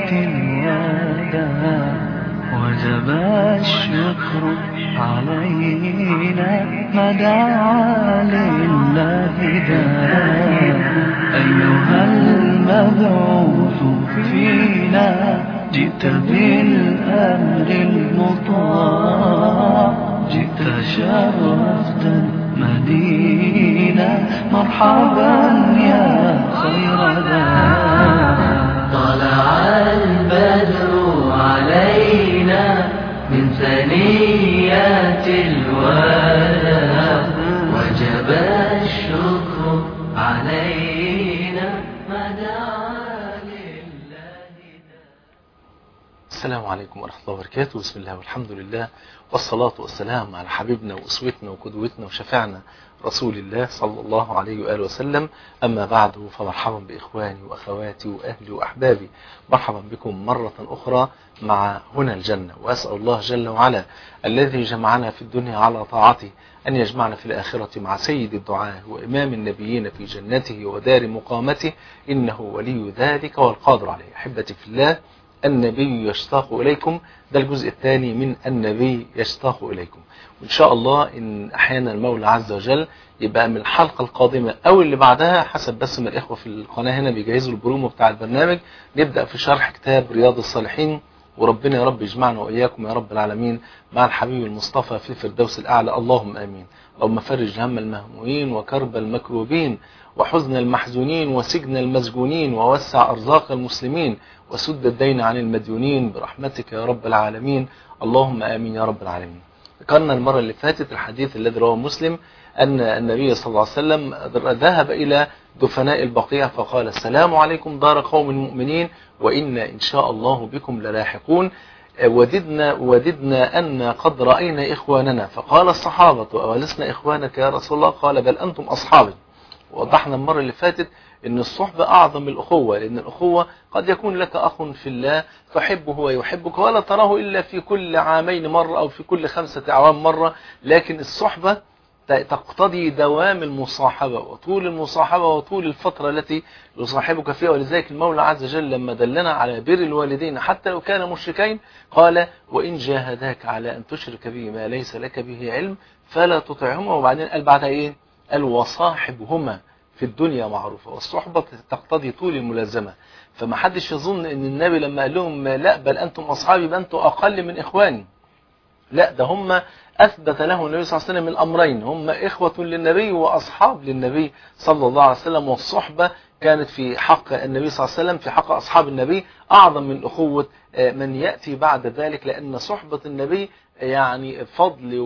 الوداع وجب الشكر علينا ما دعا لله داع أيها المبعوث فينا جئت بالأمر المطاع جئت شرفت المدينة مرحبا يا خير داع طلع البدر علينا من ثنيات الوداع وجب الشكر علينا ما دعا لله السلام عليكم ورحمة الله وبركاته بسم الله والحمد لله والصلاة والسلام على حبيبنا وأسوتنا وقدوتنا وشفعنا رسول الله صلى الله عليه وآله وسلم أما بعد فمرحبا بإخواني وأخواتي وأهلي وأحبابي مرحبا بكم مرة أخرى مع هنا الجنة وأسأل الله جل وعلا الذي جمعنا في الدنيا على طاعته أن يجمعنا في الآخرة مع سيد الدعاء وإمام النبيين في جنته ودار مقامته إنه ولي ذلك والقادر عليه أحبتي في الله النبي يشتاق إليكم ده الجزء الثاني من النبي يشتاق إليكم وإن شاء الله إن أحيانا المولى عز وجل يبقى من الحلقة القادمة أو اللي بعدها حسب بس ما الإخوة في القناة هنا بيجهزوا البرومو بتاع البرنامج نبدأ في شرح كتاب رياض الصالحين وربنا يا رب يجمعنا وإياكم يا رب العالمين مع الحبيب المصطفى في الفردوس الأعلى اللهم آمين اللهم فرج هم المهمومين وكرب المكروبين وحزن المحزونين وسجن المسجونين ووسع أرزاق المسلمين وسد الدين عن المديونين برحمتك يا رب العالمين اللهم آمين يا رب العالمين ذكرنا المرة اللي فاتت الحديث الذي رواه مسلم أن النبي صلى الله عليه وسلم ذهب إلى دفناء البقيع فقال السلام عليكم دار قوم مؤمنين وإنا إن شاء الله بكم للاحقون وددنا وددنا أن قد رأينا إخواننا فقال الصحابة أولسنا إخوانك يا رسول الله قال بل أنتم أصحابي وضحنا المرة اللي فاتت ان الصحبة اعظم الاخوة لان الاخوة قد يكون لك اخ في الله تحبه ويحبك ولا تراه الا في كل عامين مرة او في كل خمسة اعوام مرة لكن الصحبة تقتضي دوام المصاحبة وطول المصاحبة وطول الفترة التي يصاحبك فيها ولذلك المولى عز وجل لما دلنا على بر الوالدين حتى لو كان مشركين قال وإن جاهداك على أن تشرك به ما ليس لك به علم فلا تطعهما وبعدين قال بعدها إيه قال وصاحبهما في الدنيا معروفة والصحبة تقتضي طول الملازمة فما حدش يظن ان النبي لما قال لهم لا بل انتم اصحابي بل انتم اقل من اخواني لا ده هم اثبت له النبي صلى الله عليه وسلم الامرين هم اخوة للنبي واصحاب للنبي صلى الله عليه وسلم والصحبة كانت في حق النبي صلى الله عليه وسلم في حق اصحاب النبي اعظم من اخوة من يأتي بعد ذلك لان صحبة النبي يعني فضل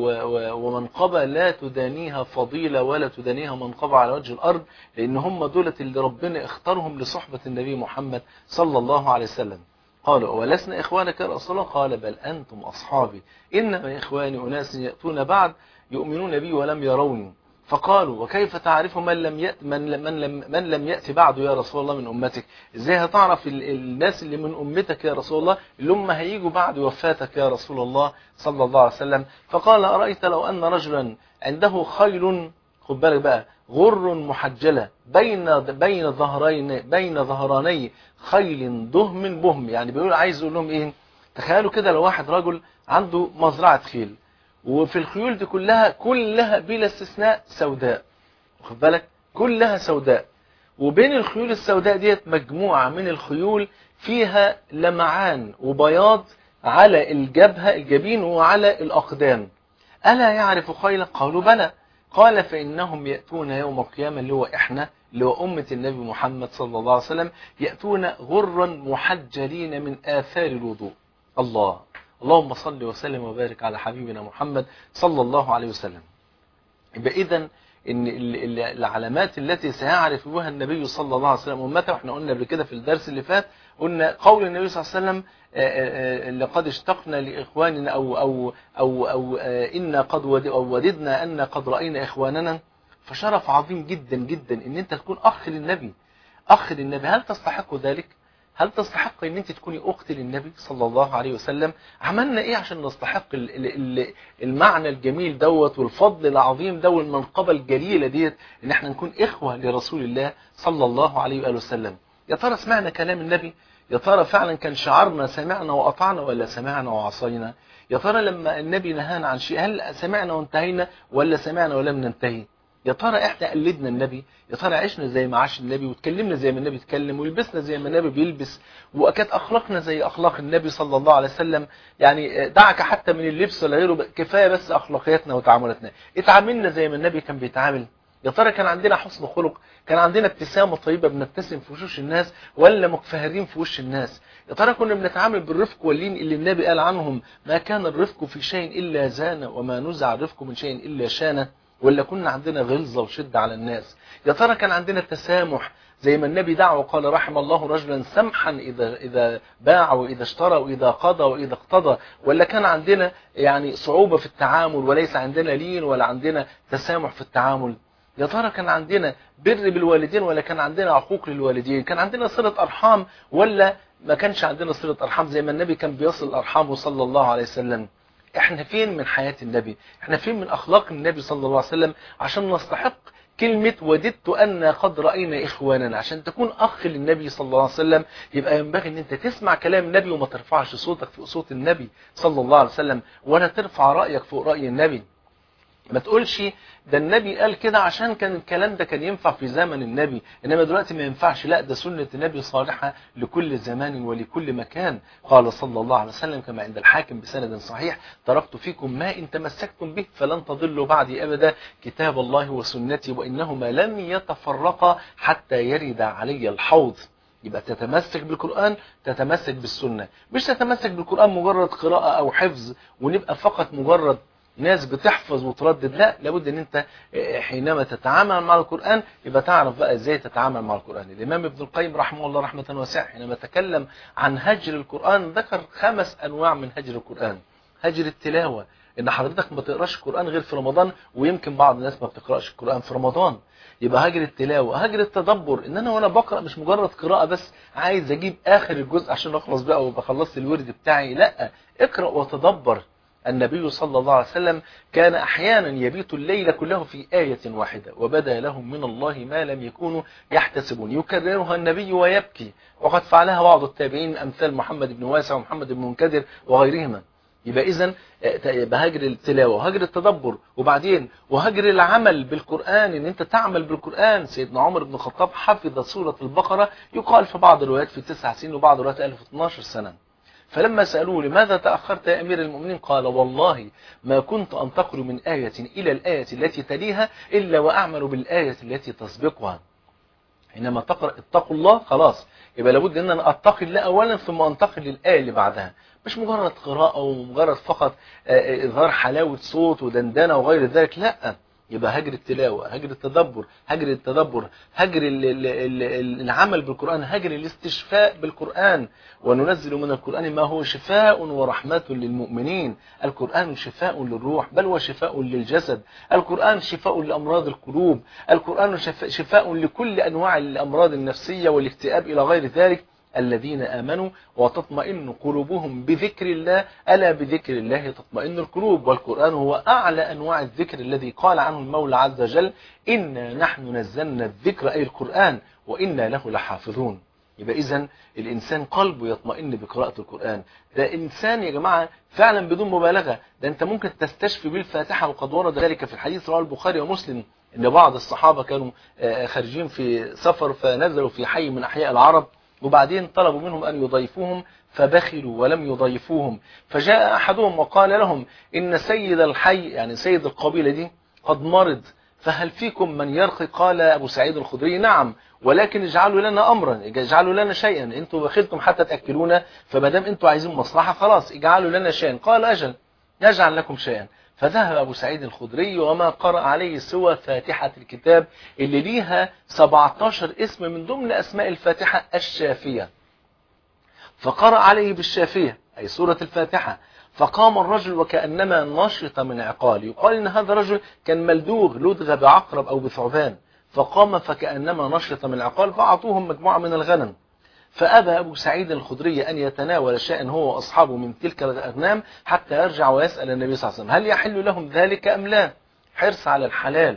ومنقبة لا تدانيها فضيلة ولا تدانيها منقبة على وجه الأرض لأن هم دولة اللي ربنا اختارهم لصحبة النبي محمد صلى الله عليه وسلم قالوا ولسنا إخوانك يا رسول الله قال بل أنتم أصحابي إنما إخواني أناس يأتون بعد يؤمنون بي ولم يروني فقالوا وكيف تعرف من لم يأت من لم من لم من لم يأتي بعد يا رسول الله من أمتك إزاي هتعرف الناس اللي من أمتك يا رسول الله اللي هم هيجوا بعد وفاتك يا رسول الله صلى الله عليه وسلم فقال أرأيت لو أن رجلا عنده خيل خد بالك بقى غر محجلة بين بين ظهرين بين ظهراني خيل دهم بهم يعني بيقول عايز يقول لهم ايه تخيلوا كده لو واحد رجل عنده مزرعة خيل وفي الخيول دي كلها كلها بلا استثناء سوداء واخد بالك كلها سوداء وبين الخيول السوداء ديت مجموعة من الخيول فيها لمعان وبياض على الجبهة الجبين وعلى الأقدام ألا يعرف خيلا قالوا بلى قال فإنهم يأتون يوم القيامة اللي هو إحنا اللي هو أمة النبي محمد صلى الله عليه وسلم يأتون غرا محجلين من آثار الوضوء الله اللهم صل وسلم وبارك على حبيبنا محمد صلى الله عليه وسلم يبقى إذا ان العلامات التي سيعرف بها النبي صلى الله عليه وسلم امته واحنا قلنا قبل كده في الدرس اللي فات قلنا قول النبي صلى الله عليه وسلم لقد اشتقنا لاخواننا او او او او انا قد وددنا ان قد راينا اخواننا فشرف عظيم جدا جدا ان انت تكون اخ للنبي اخ للنبي هل تستحق ذلك هل تستحق ان انت تكوني اخت للنبي صلى الله عليه وسلم عملنا ايه عشان نستحق المعنى الجميل دوت والفضل العظيم ده والمنقبة الجليلة ديت ان احنا نكون اخوة لرسول الله صلى الله عليه وآله وسلم يا ترى سمعنا كلام النبي يا ترى فعلا كان شعارنا سمعنا وأطعنا ولا سمعنا وعصينا يا ترى لما النبي نهانا عن شيء هل سمعنا وانتهينا ولا سمعنا ولم ننتهي يا ترى احنا قلدنا النبي يا ترى عشنا زي ما عاش النبي واتكلمنا زي ما النبي اتكلم ولبسنا زي ما النبي بيلبس وكانت اخلاقنا زي اخلاق النبي صلى الله عليه وسلم يعني دعك حتى من اللبس ولا غيره كفايه بس اخلاقياتنا وتعاملاتنا اتعاملنا زي ما النبي كان بيتعامل يا ترى كان عندنا حسن خلق كان عندنا ابتسامه طيبه بنبتسم في وشوش الناس ولا مكفهرين في وش الناس يا ترى كنا بنتعامل بالرفق واللين اللي النبي قال عنهم ما كان الرفق في شيء الا زانه وما نزع الرفق من شيء الا شانه ولا كنا عندنا غلظة وشدة على الناس يا ترى كان عندنا تسامح زي ما النبي دعا وقال رحم الله رجلا سمحا إذا, إذا باع وإذا اشترى وإذا قضى وإذا اقتضى ولا كان عندنا يعني صعوبة في التعامل وليس عندنا لين ولا عندنا تسامح في التعامل يا ترى كان عندنا بر بالوالدين ولا كان عندنا عقوق للوالدين كان عندنا صلة أرحام ولا ما كانش عندنا صلة أرحام زي ما النبي كان بيصل أرحامه صلى الله عليه وسلم احنا فين من حياة النبي احنا فين من اخلاق النبي صلى الله عليه وسلم عشان نستحق كلمة وددت أن قد رأينا إخواننا عشان تكون أخ للنبي صلى الله عليه وسلم يبقى ينبغي أن أنت تسمع كلام النبي وما ترفعش صوتك في صوت النبي صلى الله عليه وسلم ولا ترفع رأيك فوق رأي النبي ما تقولش ده النبي قال كده عشان كان الكلام ده كان ينفع في زمن النبي انما دلوقتي ما ينفعش لا ده سنة النبي صالحة لكل زمان ولكل مكان قال صلى الله عليه وسلم كما عند الحاكم بسند صحيح تركت فيكم ما ان تمسكتم به فلن تضلوا بعدي ابدا كتاب الله وسنتي وانهما لن يتفرقا حتى يرد علي الحوض يبقى تتمسك بالقرآن تتمسك بالسنة مش تتمسك بالقرآن مجرد قراءة او حفظ ونبقى فقط مجرد ناس بتحفظ وتردد لا لابد ان انت حينما تتعامل مع القرآن يبقى تعرف بقى ازاي تتعامل مع القرآن الامام ابن القيم رحمه الله رحمة واسعة حينما تكلم عن هجر القرآن ذكر خمس انواع من هجر القرآن هجر التلاوة ان حضرتك ما تقراش القرآن غير في رمضان ويمكن بعض الناس ما بتقراش القرآن في رمضان يبقى هجر التلاوة هجر التدبر ان انا وانا بقرأ مش مجرد قراءة بس عايز اجيب اخر الجزء عشان اخلص بقى وابقى خلصت الورد بتاعي لا اقرأ وتدبر النبي صلى الله عليه وسلم كان أحيانا يبيت الليل كله في آية واحدة وبدا لهم من الله ما لم يكونوا يحتسبون يكررها النبي ويبكي وقد فعلها بعض التابعين أمثال محمد بن واسع ومحمد بن منكدر وغيرهما يبقى إذن بهجر التلاوة وهجر التدبر وبعدين وهجر العمل بالقرآن ان انت تعمل بالقرآن سيدنا عمر بن الخطاب حفظ سورة البقرة يقال في بعض الروايات في تسع سنين وبعض الروايات 1012 سنة فلما سألوه لماذا تأخرت يا أمير المؤمنين قال والله ما كنت أنتقل من آية إلى الآية التي تليها إلا وأعمل بالآية التي تسبقها حينما تقرأ اتقوا الله خلاص يبقى لابد أن أنا أتقي الله أولا ثم أنتقل للآية اللي بعدها مش مجرد قراءة ومجرد فقط إظهار حلاوة صوت ودندنة وغير ذلك لا يبقى هجر التلاوة هجر التدبر هجر التدبر هجر ال ال ال العمل بالقرآن هجر الاستشفاء بالقرآن وننزل من القرآن ما هو شفاء ورحمة للمؤمنين القرآن شفاء للروح بل وشفاء للجسد القرآن شفاء لأمراض القلوب القرآن شفاء لكل أنواع الأمراض النفسية والاكتئاب إلى غير ذلك الذين آمنوا وتطمئن قلوبهم بذكر الله ألا بذكر الله تطمئن القلوب والقرآن هو أعلى أنواع الذكر الذي قال عنه المولى عز وجل إنا نحن نزلنا الذكر أي القرآن وإنا له لحافظون يبقى إذن الإنسان قلبه يطمئن بقراءة القرآن ده إنسان يا جماعة فعلا بدون مبالغة ده أنت ممكن تستشفي بالفاتحة وقد ورد ذلك في الحديث رواه البخاري ومسلم إن بعض الصحابة كانوا خارجين في سفر فنزلوا في حي من أحياء العرب وبعدين طلبوا منهم أن يضيفوهم فبخلوا ولم يضيفوهم فجاء أحدهم وقال لهم إن سيد الحي يعني سيد القبيلة دي قد مرض فهل فيكم من يرقي قال أبو سعيد الخدري نعم ولكن اجعلوا لنا أمرا اجعلوا لنا شيئا انتوا بخلتم حتى تأكلونا فمادام انتوا عايزين مصلحة خلاص اجعلوا لنا شيئا قال أجل يجعل لكم شيئا فذهب أبو سعيد الخدري وما قرأ عليه سوى فاتحة الكتاب اللي ليها 17 اسم من ضمن أسماء الفاتحة الشافية فقرأ عليه بالشافية أي سورة الفاتحة فقام الرجل وكأنما نشط من عقال يقال إن هذا الرجل كان ملدوغ لدغ بعقرب أو بثعبان فقام فكأنما نشط من العقال فأعطوهم مجموعة من الغنم فأبى أبو سعيد الخدري أن يتناول شيئا هو وأصحابه من تلك الأغنام حتى يرجع ويسأل النبي صلى الله عليه وسلم هل يحل لهم ذلك أم لا حرص على الحلال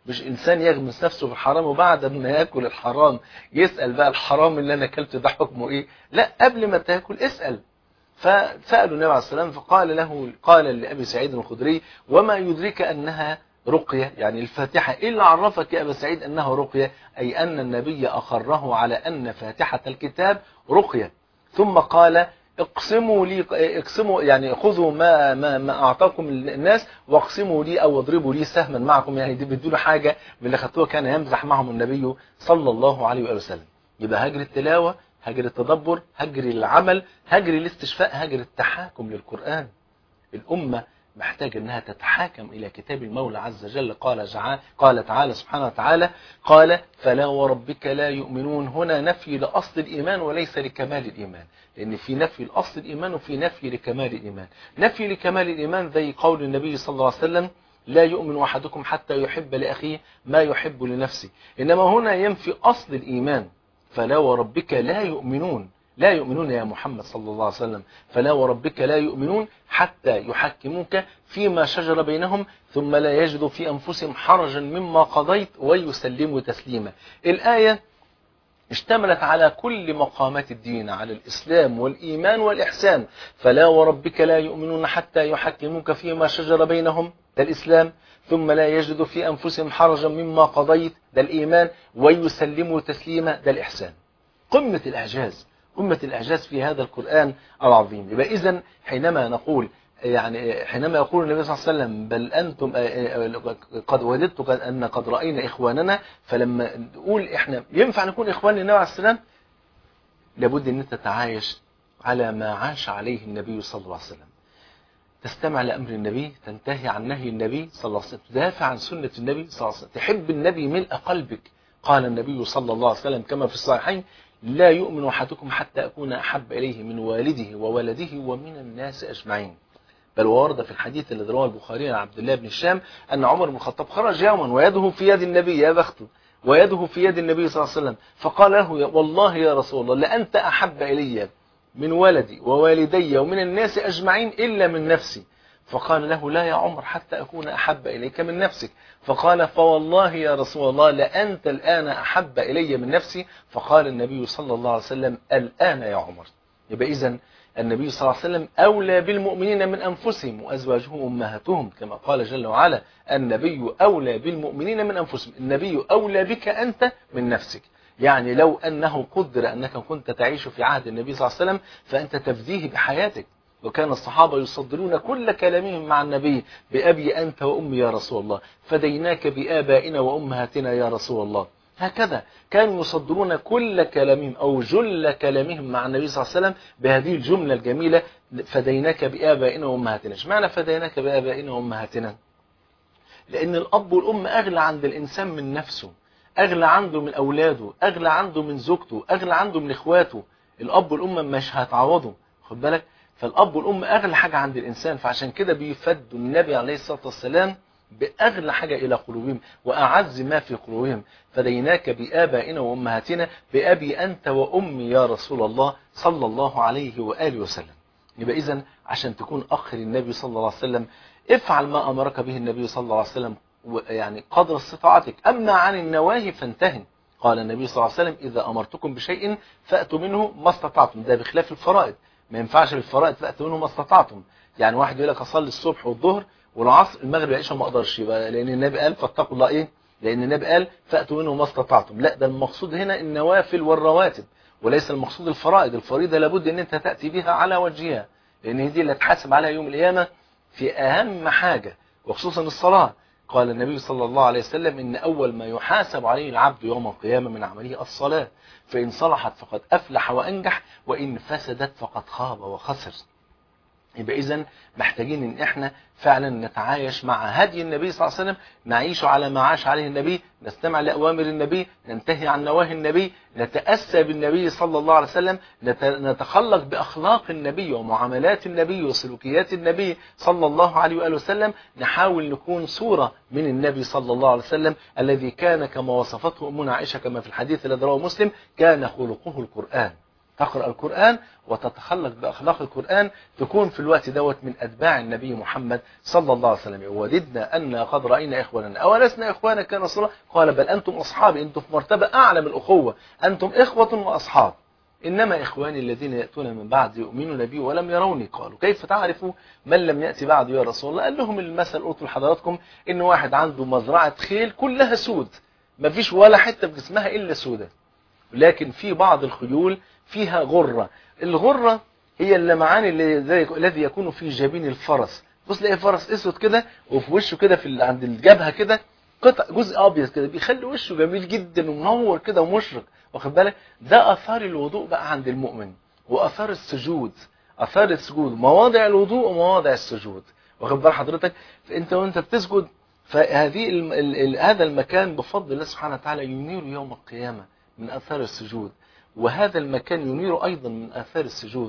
مش انسان يغمس نفسه في الحرام وبعد ما ياكل الحرام يسال بقى الحرام اللي انا اكلته ده حكمه ايه لا قبل ما تاكل اسال فسالوا النبي عليه السلام فقال له قال لابي سعيد الخدري وما يدرك انها رقية يعني الفاتحة إيه اللي عرفك يا أبا سعيد أنها رقية أي أن النبي أقره على أن فاتحة الكتاب رقية ثم قال اقسموا لي اقسموا يعني خذوا ما ما ما اعطاكم الناس واقسموا لي او اضربوا لي سهما معكم يعني دي بدون حاجه من اللي خدتوها كان يمزح معهم النبي صلى الله عليه واله وسلم يبقى هجر التلاوه هجر التدبر هجر العمل هجر الاستشفاء هجر التحاكم للقران الامه محتاجة انها تتحاكم الى كتاب المولى عز وجل قال جعل قال تعالى سبحانه وتعالى قال فلا وربك لا يؤمنون هنا نفي لاصل الايمان وليس لكمال الايمان لان في نفي لاصل الايمان وفي نفي لكمال الايمان نفي لكمال الايمان زي قول النبي صلى الله عليه وسلم لا يؤمن احدكم حتى يحب لاخيه ما يحب لنفسه انما هنا ينفي اصل الايمان فلا وربك لا يؤمنون لا يؤمنون يا محمد صلى الله عليه وسلم فلا وربك لا يؤمنون حتى يحكموك فيما شجر بينهم ثم لا يجدوا في أنفسهم حرجا مما قضيت ويسلموا تسليما الآية اشتملت على كل مقامات الدين على الإسلام والإيمان والإحسان فلا وربك لا يؤمنون حتى يحكموك فيما شجر بينهم ده الإسلام ثم لا يجدوا في أنفسهم حرجا مما قضيت ده الإيمان ويسلموا تسليما ده الإحسان قمة الإعجاز قمة الإعجاز في هذا القرآن العظيم يبقى إذا حينما نقول يعني حينما يقول النبي صلى الله عليه وسلم بل أنتم قد وددت أن قد رأينا إخواننا فلما نقول إحنا ينفع نكون إخوان للنبي عليه السلام لابد أن أنت تتعايش على ما عاش عليه النبي صلى الله عليه وسلم تستمع لأمر النبي تنتهي عن نهي النبي صلى الله عليه وسلم تدافع عن سنة النبي صلى الله عليه وسلم تحب النبي ملء قلبك قال النبي صلى الله عليه وسلم كما في الصحيحين لا يؤمن أحدكم حتى أكون أحب إليه من والده وولده ومن الناس أجمعين بل ورد في الحديث الذي رواه البخاري عن عبد الله بن الشام أن عمر بن الخطاب خرج يوما ويده في يد النبي يا بخته ويده في يد النبي صلى الله عليه وسلم فقال له والله يا رسول الله لأنت أحب إلي من ولدي ووالدي ومن الناس أجمعين إلا من نفسي فقال له لا يا عمر حتى أكون أحب إليك من نفسك فقال فوالله يا رسول الله لأنت الآن أحب إلي من نفسي فقال النبي صلى الله عليه وسلم الآن يا عمر يبقى إذن النبي صلى الله عليه وسلم أولى بالمؤمنين من أنفسهم وأزواجهم أمهاتهم كما قال جل وعلا النبي أولى بالمؤمنين من أنفسهم النبي أولى بك أنت من نفسك يعني لو أنه قدر أنك كنت تعيش في عهد النبي صلى الله عليه وسلم فأنت تفديه بحياتك وكان الصحابة يصدرون كل كلامهم مع النبي بأبي أنت وأمي يا رسول الله فديناك بآبائنا وأمهاتنا يا رسول الله هكذا كانوا يصدرون كل كلامهم أو جل كلامهم مع النبي صلى الله عليه وسلم بهذه الجملة الجميلة فديناك بآبائنا وأمهاتنا اشمعنى فديناك بآبائنا وأمهاتنا لأن الأب والأم أغلى عند الإنسان من نفسه أغلى عنده من أولاده أغلى عنده من زوجته أغلى عنده من إخواته الأب والأم مش هتعوضه خد بالك فالأب والأم أغلى حاجة عند الإنسان فعشان كده بيفدوا النبي عليه الصلاة والسلام بأغلى حاجة إلى قلوبهم وأعز ما في قلوبهم فديناك بآبائنا وأمهاتنا بأبي أنت وأمي يا رسول الله صلى الله عليه وآله وسلم يبقى إذن عشان تكون أخ للنبي صلى الله عليه وسلم افعل ما أمرك به النبي صلى الله عليه وسلم يعني قدر استطاعتك أما عن النواهي فانتهن قال النبي صلى الله عليه وسلم إذا أمرتكم بشيء فأتوا منه ما استطعتم ده بخلاف الفرائض ما ينفعش بالفرائض فأتوا منه ما استطعتم يعني واحد يقول لك أصلي الصبح والظهر والعصر المغرب العشاء ما اقدرش يبقى لان النبي قال فاتقوا الله ايه لان النبي قال فاتوا منه ما استطعتم لا ده المقصود هنا النوافل والرواتب وليس المقصود الفرائض الفريضه لابد ان انت تاتي بها على وجهها لان هي دي اللي هتحاسب عليها يوم القيامه في اهم حاجه وخصوصا الصلاه قال النبي صلى الله عليه وسلم ان اول ما يحاسب عليه العبد يوم القيامه من عمله الصلاه فان صلحت فقد افلح وانجح وان فسدت فقد خاب وخسر يبقى اذا محتاجين ان احنا فعلا نتعايش مع هدي النبي صلى الله عليه وسلم نعيش على ما عاش عليه النبي نستمع لأوامر النبي ننتهي عن نواهي النبي نتأسى بالنبي صلى الله عليه وسلم نتخلق بأخلاق النبي ومعاملات النبي وسلوكيات النبي صلى الله عليه وآله وسلم نحاول نكون صورة من النبي صلى الله عليه وسلم الذي كان كما وصفته أمنا عائشة كما في الحديث الذي رواه مسلم كان خلقه القرآن تقرأ القرآن وتتخلق بأخلاق القرآن تكون في الوقت دوت من أتباع النبي محمد صلى الله عليه وسلم وددنا أن قد رأينا إخواننا أولسنا إخوانا كان رسول الله قال بل أنتم أصحابي أنتم في مرتبة أعلى من الأخوة أنتم إخوة وأصحاب إنما إخواني الذين يأتون من بعد يؤمنون بي ولم يروني قالوا كيف تعرفوا من لم يأتي بعد يا رسول الله قال لهم المثل قلت لحضراتكم إن واحد عنده مزرعة خيل كلها سود ما فيش ولا حتة في جسمها إلا سودة لكن في بعض الخيول فيها غرة الغرة هي اللمعان الذي يكون في جبين الفرس بص تلاقي فرس اسود كده وفي وشه كده في عند الجبهه كده قطع جزء ابيض كده بيخلي وشه جميل جدا ومنور كده ومشرق واخد بالك ده اثار الوضوء بقى عند المؤمن واثار السجود اثار السجود مواضع الوضوء ومواضع السجود واخد بال حضرتك فانت وانت بتسجد فهذه ال ال ال هذا المكان بفضل الله سبحانه وتعالى ينير يوم القيامه من اثار السجود وهذا المكان ينير ايضا من اثار السجود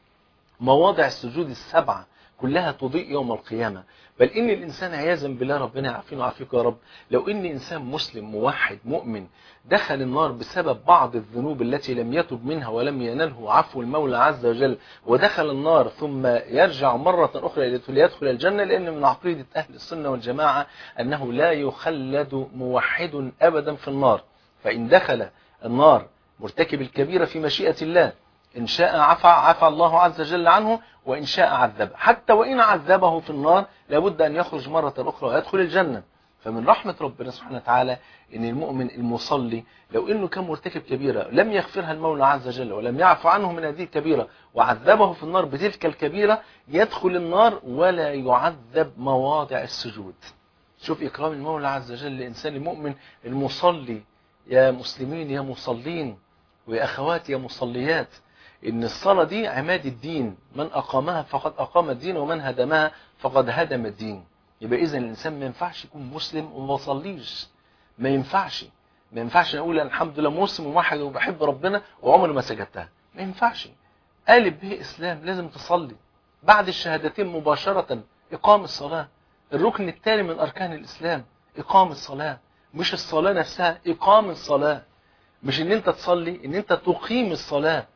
مواضع السجود السبعه كلها تضيء يوم القيامة بل إن الإنسان عياذا بالله ربنا يعافينا ويعافيك يا رب لو إن إنسان مسلم موحد مؤمن دخل النار بسبب بعض الذنوب التي لم يتب منها ولم ينله عفو المولى عز وجل ودخل النار ثم يرجع مرة أخرى ليدخل الجنة لأن من عقيدة أهل السنة والجماعة أنه لا يخلد موحد أبدا في النار فإن دخل النار مرتكب الكبيرة في مشيئة الله إن شاء عفى عفى الله عز وجل عنه وإن شاء عذبه حتى وإن عذبه في النار لابد أن يخرج مرة أخرى ويدخل الجنة فمن رحمة ربنا سبحانه وتعالى إن المؤمن المصلي لو إنه كان مرتكب كبيرة لم يغفرها المولى عز وجل ولم يعفو عنه من هذه الكبيرة وعذبه في النار بتلك الكبيرة يدخل النار ولا يعذب مواضع السجود شوف إكرام المولى عز وجل لإنسان المؤمن المصلي يا مسلمين يا مصلين ويا أخوات يا مصليات ان الصلاة دي عماد الدين من اقامها فقد اقام الدين ومن هدمها فقد هدم الدين يبقى اذا الانسان ما ينفعش يكون مسلم وما يصليش ما ينفعش ما ينفعش اقول الحمد لله مسلم وواحد وبحب ربنا وعمري ما سجدتها ما ينفعش قالب به اسلام لازم تصلي بعد الشهادتين مباشرة اقام الصلاة الركن الثاني من اركان الاسلام اقام الصلاة مش الصلاة نفسها اقام الصلاة مش ان انت تصلي ان انت تقيم الصلاة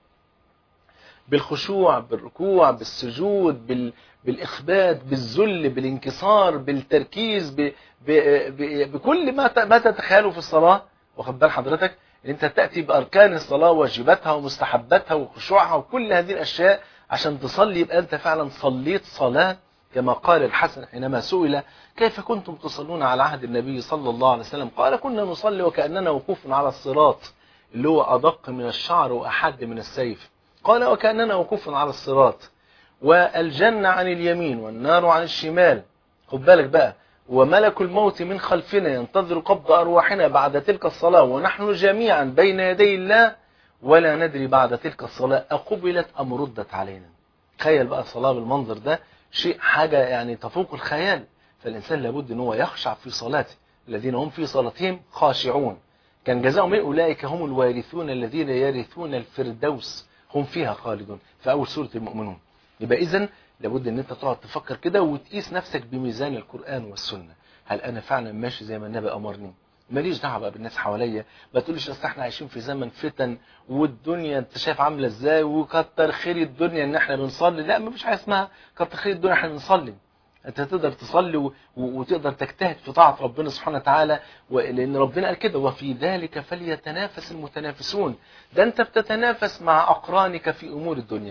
بالخشوع بالركوع بالسجود بال... بالإخبات بالذل بالانكسار بالتركيز ب... ب... ب... بكل ما ت... ما تتخيله في الصلاة واخد بال حضرتك ان انت تأتي بأركان الصلاة واجباتها ومستحباتها وخشوعها وكل هذه الأشياء عشان تصلي يبقى انت فعلا صليت صلاة كما قال الحسن حينما سئل كيف كنتم تصلون على عهد النبي صلى الله عليه وسلم قال كنا نصلي وكأننا وقوف على الصراط اللي هو أدق من الشعر وأحد من السيف قال وكأننا وقوف على الصراط والجنة عن اليمين والنار عن الشمال خد بالك بقى وملك الموت من خلفنا ينتظر قبض أرواحنا بعد تلك الصلاة ونحن جميعا بين يدي الله ولا ندري بعد تلك الصلاة أقبلت أم ردت علينا تخيل بقى الصلاة بالمنظر ده شيء حاجة يعني تفوق الخيال فالإنسان لابد أن هو يخشع في صلاته الذين هم في صلاتهم خاشعون كان جزاؤهم ايه أولئك هم الوارثون الذين يرثون الفردوس هم فيها خالدون في أول سورة المؤمنون يبقى إذن لابد أن أنت تقعد تفكر كده وتقيس نفسك بميزان القرآن والسنة هل أنا فعلا ماشي زي ما النبي أمرني ماليش دعوه بقى بالناس حواليا ما تقوليش اصل احنا عايشين في زمن فتن والدنيا انت شايف عامله ازاي وكتر خير الدنيا ان احنا بنصلي لا ما فيش حاجه اسمها كتر خير الدنيا احنا بنصلي انت تقدر تصلي و... وتقدر تجتهد في طاعه ربنا سبحانه وتعالى لان ربنا قال كده وفي ذلك فليتنافس المتنافسون ده انت بتتنافس مع اقرانك في امور الدنيا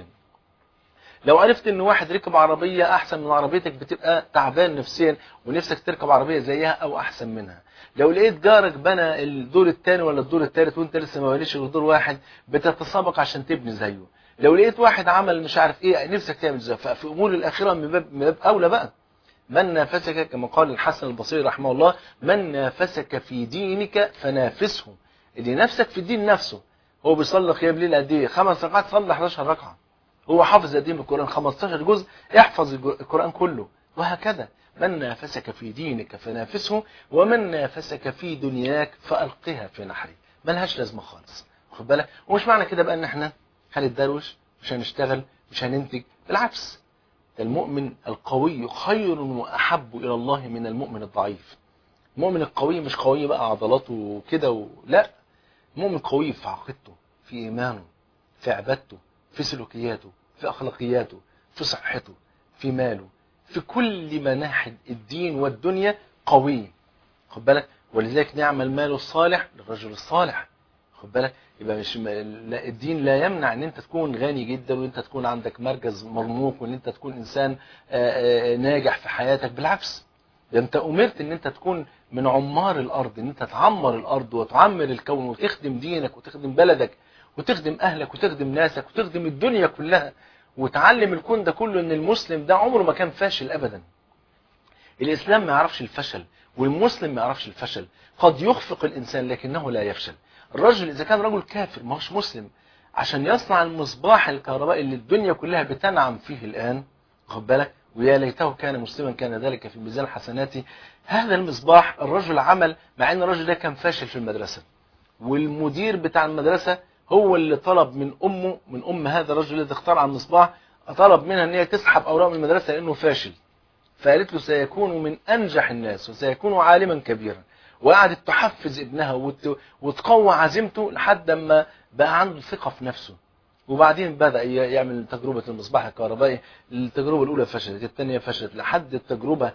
لو عرفت ان واحد ركب عربية احسن من عربيتك بتبقى تعبان نفسيا ونفسك تركب عربية زيها او احسن منها لو لقيت جارك بنى الدور الثاني ولا الدور الثالث وانت لسه ما بنيش غير دور واحد بتتسابق عشان تبني زيه لو لقيت واحد عمل مش عارف ايه نفسك تعمل زيه ففي امور الاخره من باب من باب اولى بقى من نافسك كما قال الحسن البصري رحمه الله من نافسك في دينك فنافسه اللي نفسك في الدين نفسه هو بيصلي قيام ليل قد ايه خمس ركعات صلي 11 ركعه هو حافظ قد ايه من القران 15 جزء احفظ القران كله وهكذا من نافسك في دينك فنافسه ومن نافسك في دنياك فألقها في نحره ملهاش لازمة خالص خد بالك ومش معنى كده بقى ان احنا هنتدروش مش هنشتغل مش هننتج بالعكس المؤمن القوي خير وأحب إلى الله من المؤمن الضعيف المؤمن القوي مش قوي بقى عضلاته وكده و... لا المؤمن قوي في عقيدته في إيمانه في عبادته في سلوكياته في أخلاقياته في صحته في ماله في كل مناحي الدين والدنيا قوي خد بالك ولذلك نعم المال الصالح للرجل الصالح خد بالك يبقى مش لا الدين لا يمنع ان انت تكون غني جدا وان انت تكون عندك مركز مرموق وان انت تكون انسان آآ آآ ناجح في حياتك بالعكس ده انت امرت ان انت تكون من عمار الارض ان انت تعمر الارض وتعمر الكون وتخدم دينك وتخدم بلدك وتخدم اهلك وتخدم ناسك وتخدم الدنيا كلها وتعلم الكون ده كله ان المسلم ده عمره ما كان فاشل ابدا الاسلام ما يعرفش الفشل والمسلم ما يعرفش الفشل قد يخفق الانسان لكنه لا يفشل الرجل اذا كان رجل كافر ما هوش مسلم عشان يصنع المصباح الكهربائي اللي الدنيا كلها بتنعم فيه الان خد بالك ويا ليته كان مسلما كان ذلك في ميزان حسناته هذا المصباح الرجل عمل مع ان الرجل ده كان فاشل في المدرسه والمدير بتاع المدرسه هو اللي طلب من امه من ام هذا الرجل الذي اخترع المصباح طلب منها ان هي تسحب اوراق من المدرسه لانه فاشل فقالت له سيكون من انجح الناس وسيكون عالما كبيرا وقعدت تحفز ابنها وت... وتقوى عزيمته لحد ما بقى عنده ثقه في نفسه وبعدين بدأ يعمل تجربة المصباح الكهربائي التجربة الأولى فشلت الثانية فشلت لحد التجربة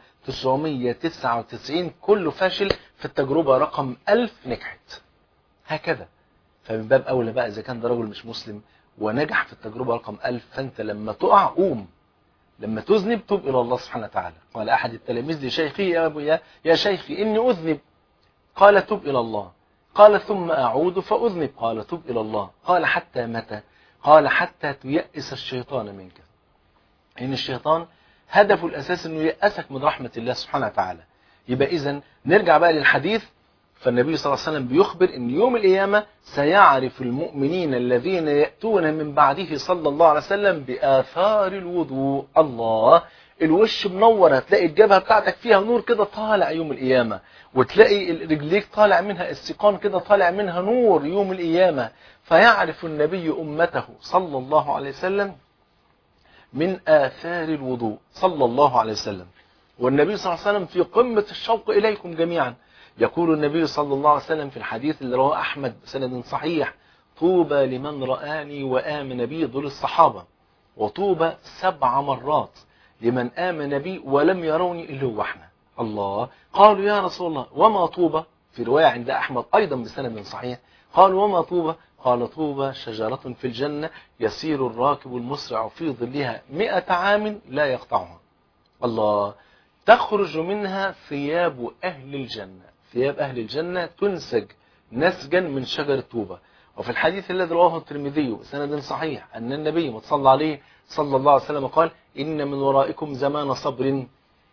999 كله فاشل في التجربة رقم 1000 نجحت هكذا فمن باب أولى بقى إذا كان ده رجل مش مسلم ونجح في التجربة رقم 1000 فأنت لما تقع قوم لما تذنب تب إلى الله سبحانه وتعالى قال أحد التلاميذ لشيخي يا أبو يا, يا شيخي إني أذنب قال تب إلى الله قال ثم أعود فأذنب قال تب إلى الله قال حتى متى قال حتى تيأس الشيطان منك إن الشيطان هدفه الأساس أنه يأسك من رحمة الله سبحانه وتعالى يبقى إذا نرجع بقى للحديث فالنبي صلى الله عليه وسلم بيخبر أن يوم القيامة سيعرف المؤمنين الذين يأتون من بعده صلى الله عليه وسلم بآثار الوضوء الله الوش منور هتلاقي الجبهة بتاعتك فيها نور كده طالع يوم القيامة وتلاقي رجليك طالع منها السيقان كده طالع منها نور يوم القيامة فيعرف النبي أمته صلى الله عليه وسلم من آثار الوضوء صلى الله عليه وسلم والنبي صلى الله عليه وسلم في قمة الشوق إليكم جميعا يقول النبي صلى الله عليه وسلم في الحديث اللي رواه أحمد بسند صحيح طوبى لمن رآني وآمن بي دول الصحابة وطوبى سبع مرات لمن آمن بي ولم يروني إلا هو احنا الله قالوا يا رسول الله وما طوبى في رواية عند أحمد أيضا بسند صحيح قالوا وما طوبى قال طوبى شجرة في الجنة يسير الراكب المسرع في ظلها مئة عام لا يقطعها الله تخرج منها ثياب أهل الجنة ثياب أهل الجنة تنسج نسجا من شجر طوبى وفي الحديث الذي رواه الترمذي بسند صحيح أن النبي متصلى عليه صلى الله عليه وسلم قال إن من ورائكم زمان صبر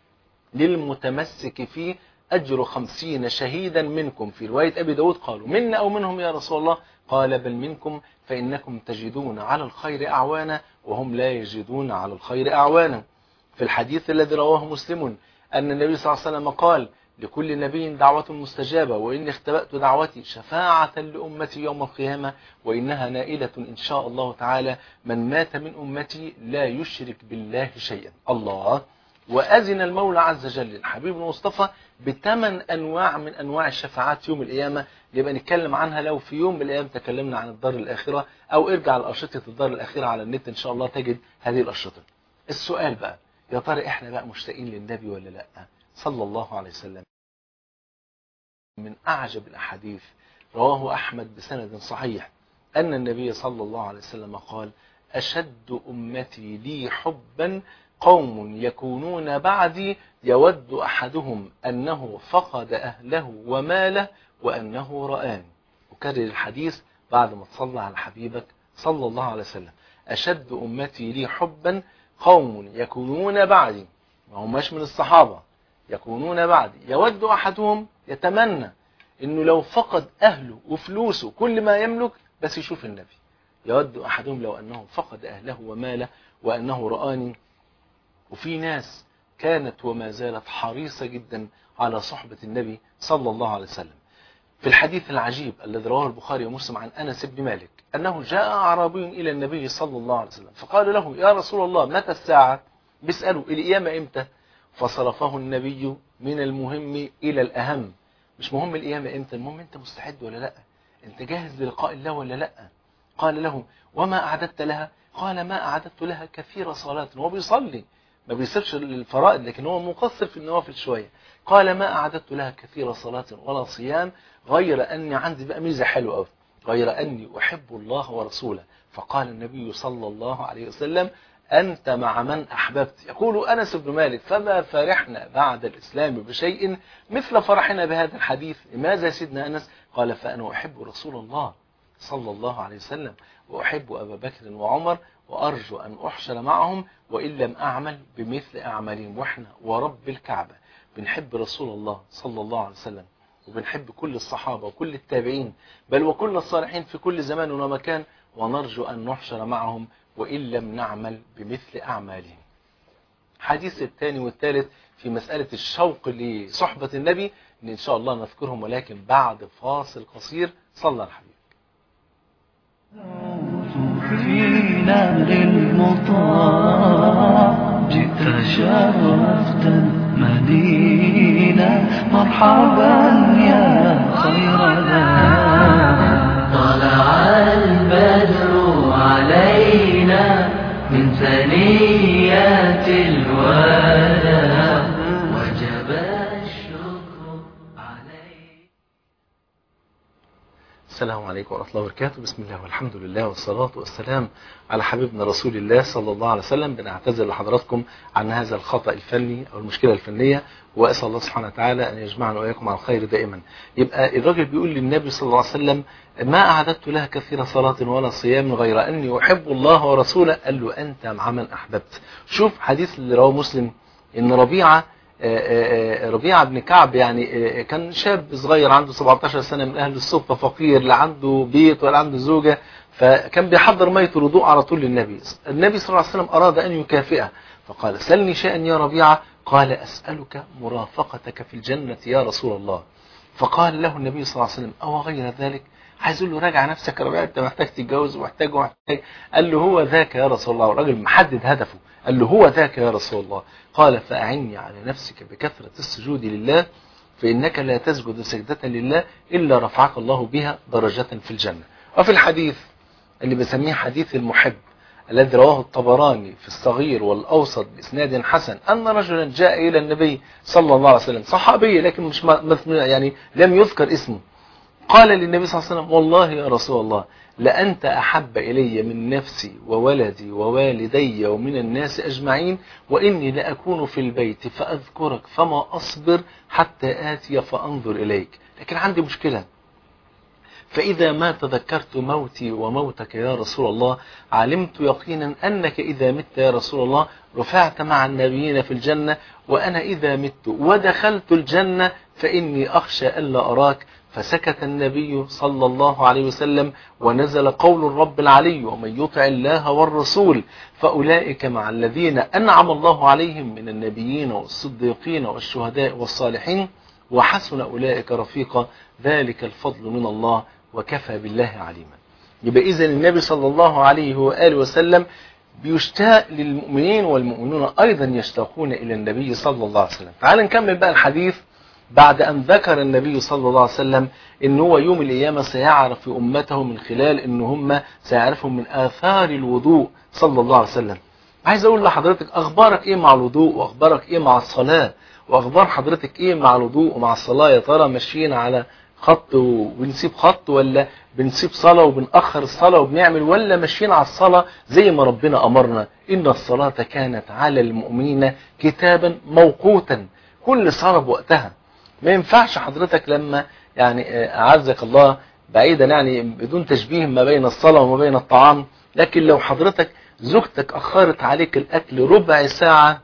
للمتمسك فيه أجر خمسين شهيدا منكم في رواية أبي داود قالوا منا أو منهم يا رسول الله قال بل منكم فإنكم تجدون على الخير أعوانا وهم لا يجدون على الخير أعوانا في الحديث الذي رواه مسلم أن النبي صلى الله عليه وسلم قال لكل نبي دعوة مستجابة وإني اختبأت دعوتي شفاعة لأمتي يوم القيامة وإنها نائلة إن شاء الله تعالى من مات من أمتي لا يشرك بالله شيئا الله وأذن المولى عز وجل للحبيب المصطفى بثمان أنواع من أنواع الشفاعات يوم القيامة يبقى نتكلم عنها لو في يوم من الأيام تكلمنا عن الدار الآخرة أو ارجع لأشرطة الدار الآخرة على النت إن شاء الله تجد هذه الأشرطة السؤال بقى يا ترى إحنا بقى مشتاقين للنبي ولا لأ صلى الله عليه وسلم من أعجب الأحاديث رواه أحمد بسند صحيح أن النبي صلى الله عليه وسلم قال أشد أمتي لي حبا قوم يكونون بعدي يود أحدهم أنه فقد أهله وماله وأنه رآني أكرر الحديث بعد ما تصلى على حبيبك صلى الله عليه وسلم أشد أمتي لي حبا قوم يكونون بعدي ما هماش من الصحابة يكونون بعدي يود أحدهم يتمنى أنه لو فقد أهله وفلوسه كل ما يملك بس يشوف النبي يود أحدهم لو أنه فقد أهله وماله وأنه رآني وفي ناس كانت وما زالت حريصة جدا على صحبة النبي صلى الله عليه وسلم في الحديث العجيب الذي رواه البخاري ومسلم عن أنس بن مالك أنه جاء أعرابي إلى النبي صلى الله عليه وسلم فقال له يا رسول الله متى الساعة بيسأله القيامة إمتى فصرفه النبي من المهم إلى الأهم مش مهم القيامة إمتى المهم أنت مستعد ولا لا أنت جاهز للقاء الله ولا لا قال له وما أعددت لها قال ما أعددت لها كثير صلاة هو بيصلي ما بيسيبش الفرائض لكن هو مقصر في النوافل شوية قال ما أعددت لها كثير صلاة ولا صيام غير أني عندي بقى ميزة حلوة أوي غير أني أحب الله ورسوله فقال النبي صلى الله عليه وسلم أنت مع من أحببت يقول أنس بن مالك فما فرحنا بعد الإسلام بشيء مثل فرحنا بهذا الحديث لماذا سيدنا أنس قال فأنا أحب رسول الله صلى الله عليه وسلم وأحب أبا بكر وعمر وأرجو أن أحشر معهم وإن لم أعمل بمثل أعمالهم وإحنا ورب الكعبة بنحب رسول الله صلى الله عليه وسلم وبنحب كل الصحابة وكل التابعين بل وكل الصالحين في كل زمان ومكان ونرجو أن نحشر معهم وإن لم نعمل بمثل أعمالهم حديث الثاني والثالث في مسألة الشوق لصحبة النبي إن, إن شاء الله نذكرهم ولكن بعد فاصل قصير صلى الحبيب في نار المطاع جئت شرفت المدينة مرحبا يا خير ذا طلع البدر علينا من ثنيات الوداع وجب الشكر علينا السلام عليكم ورحمة الله وبركاته بسم الله والحمد لله والصلاة والسلام على حبيبنا رسول الله صلى الله عليه وسلم بنعتذر لحضراتكم عن هذا الخطأ الفني أو المشكلة الفنية وأسأل الله سبحانه وتعالى أن يجمعنا وإياكم على الخير دائما يبقى الراجل بيقول للنبي صلى الله عليه وسلم ما أعددت لها كثير صلاة ولا صيام غير أني أحب الله ورسوله قال له أنت مع من أحببت شوف حديث اللي رواه مسلم إن ربيعة ربيعة بن كعب يعني كان شاب صغير عنده 17 سنة من أهل الصفة فقير لا عنده بيت ولا عنده زوجة فكان بيحضر مية الوضوء على طول للنبي النبي صلى الله عليه وسلم أراد أن يكافئه فقال سلني شيئا يا ربيعة قال أسألك مرافقتك في الجنة يا رسول الله فقال له النبي صلى الله عليه وسلم أو غير ذلك عايز يقول له راجع نفسك يا ربيعة انت محتاج تتجوز ومحتاج ومحتاج قال له هو ذاك يا رسول الله والراجل محدد هدفه قال له هو ذاك يا رسول الله قال فأعني على نفسك بكثرة السجود لله فإنك لا تسجد سجدة لله إلا رفعك الله بها درجة في الجنة وفي الحديث اللي بسميه حديث المحب الذي رواه الطبراني في الصغير والأوسط بإسناد حسن أن رجلا جاء إلى النبي صلى الله عليه وسلم صحابي لكن مش يعني لم يذكر اسمه قال للنبي صلى الله عليه وسلم والله يا رسول الله لأنت أحب إلي من نفسي وولدي ووالدي ومن الناس أجمعين وإني لأكون في البيت فأذكرك فما أصبر حتى آتي فأنظر إليك لكن عندي مشكلة فإذا ما تذكرت موتي وموتك يا رسول الله علمت يقينا أنك إذا مت يا رسول الله رفعت مع النبيين في الجنة وأنا إذا مت ودخلت الجنة فإني أخشى ألا أراك فسكت النبي صلى الله عليه وسلم ونزل قول الرب العلي ومن يطع الله والرسول فأولئك مع الذين أنعم الله عليهم من النبيين والصديقين والشهداء والصالحين وحسن أولئك رفيقا ذلك الفضل من الله وكفى بالله عليما يبقى إذا النبي صلى الله عليه وآله وسلم بيشتاق للمؤمنين والمؤمنون أيضا يشتاقون إلى النبي صلى الله عليه وسلم تعال نكمل بقى الحديث بعد أن ذكر النبي صلى الله عليه وسلم إن هو يوم القيامة سيعرف أمته من خلال إن هم سيعرفهم من آثار الوضوء صلى الله عليه وسلم عايز أقول لحضرتك أخبارك إيه مع الوضوء وأخبارك إيه مع الصلاة وأخبار حضرتك إيه مع الوضوء ومع الصلاة يا ترى ماشيين على خط وبنسيب خط ولا بنسيب صلاة وبنأخر الصلاة وبنعمل ولا ماشيين على الصلاة زي ما ربنا أمرنا إن الصلاة كانت على المؤمنين كتابا موقوتا كل صلاة بوقتها ما ينفعش حضرتك لما يعني أعزك الله بعيدا يعني بدون تشبيه ما بين الصلاة وما بين الطعام لكن لو حضرتك زوجتك أخرت عليك الأكل ربع ساعة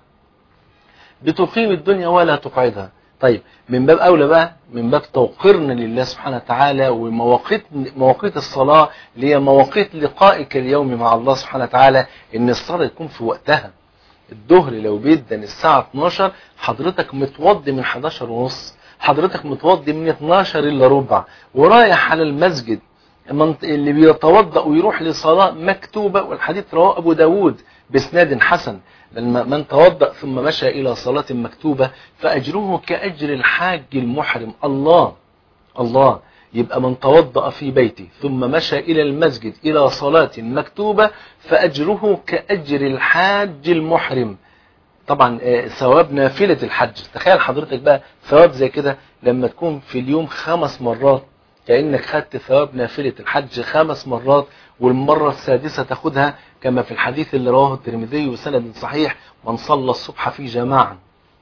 بتقيم الدنيا ولا تقعدها طيب من باب أولى بقى من باب توقيرنا لله سبحانه وتعالى ومواقيت مواقيت الصلاة اللي هي مواقيت لقائك اليوم مع الله سبحانه وتعالى إن الصلاة يكون في وقتها الظهر لو بيدن الساعة 12 حضرتك متوضي من 11 ونص حضرتك متوضي من 12 إلا ربع ورايح على المسجد اللي بيتوضأ ويروح لصلاة مكتوبة والحديث رواه أبو داود باسناد حسن من توضأ ثم مشى إلى صلاة مكتوبة فأجره كأجر الحاج المحرم الله الله يبقى من توضأ في بيته ثم مشى إلى المسجد إلى صلاة مكتوبة فأجره كأجر الحاج المحرم طبعا آه، ثواب نافلة الحج تخيل حضرتك بقى ثواب زي كده لما تكون في اليوم خمس مرات كأنك خدت ثواب نافلة الحج خمس مرات والمرة السادسة تاخدها كما في الحديث اللي رواه الترمذي وسند صحيح من صلى الصبح في جماعة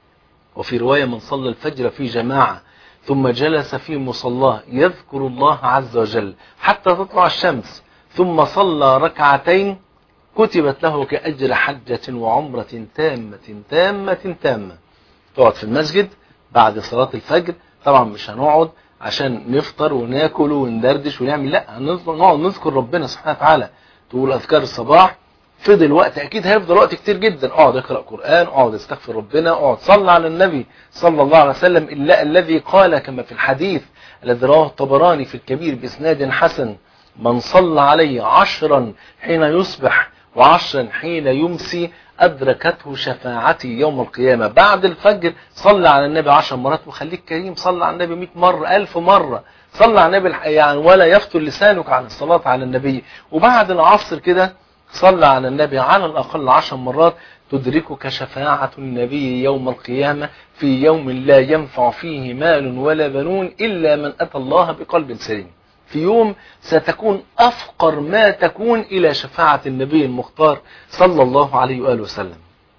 وفي رواية من صلى الفجر في جماعة ثم جلس في مصلاه يذكر الله عز وجل حتى تطلع الشمس ثم صلى ركعتين كتبت له كأجر حجة وعمرة تامة تامة تامة تقعد في المسجد بعد صلاة الفجر طبعا مش هنقعد عشان نفطر وناكل وندردش ونعمل لا هنفضل نقعد نذكر ربنا سبحانه وتعالى تقول أذكار الصباح فضل وقت أكيد هيفضل وقت كتير جدا اقعد اقرأ قرآن اقعد استغفر ربنا اقعد صلى على النبي صلى الله عليه وسلم إلا الذي قال كما في الحديث الذي رواه الطبراني في الكبير بإسناد حسن من صلى علي عشرا حين يصبح وعشرا حين يمسي أدركته شفاعتي يوم القيامة بعد الفجر صلى على النبي عشر مرات وخليك كريم صلى على النبي مئة مرة ألف مرة صلى على النبي الح- يعني ولا يفتر لسانك عن الصلاة على النبي وبعد العصر كده صلى على النبي على الأقل عشر مرات تدركك شفاعة النبي يوم القيامة في يوم لا ينفع فيه مال ولا بنون إلا من أتى الله بقلب سليم في يوم ستكون أفقر ما تكون إلى شفاعة النبي المختار صلى الله عليه وآله وسلم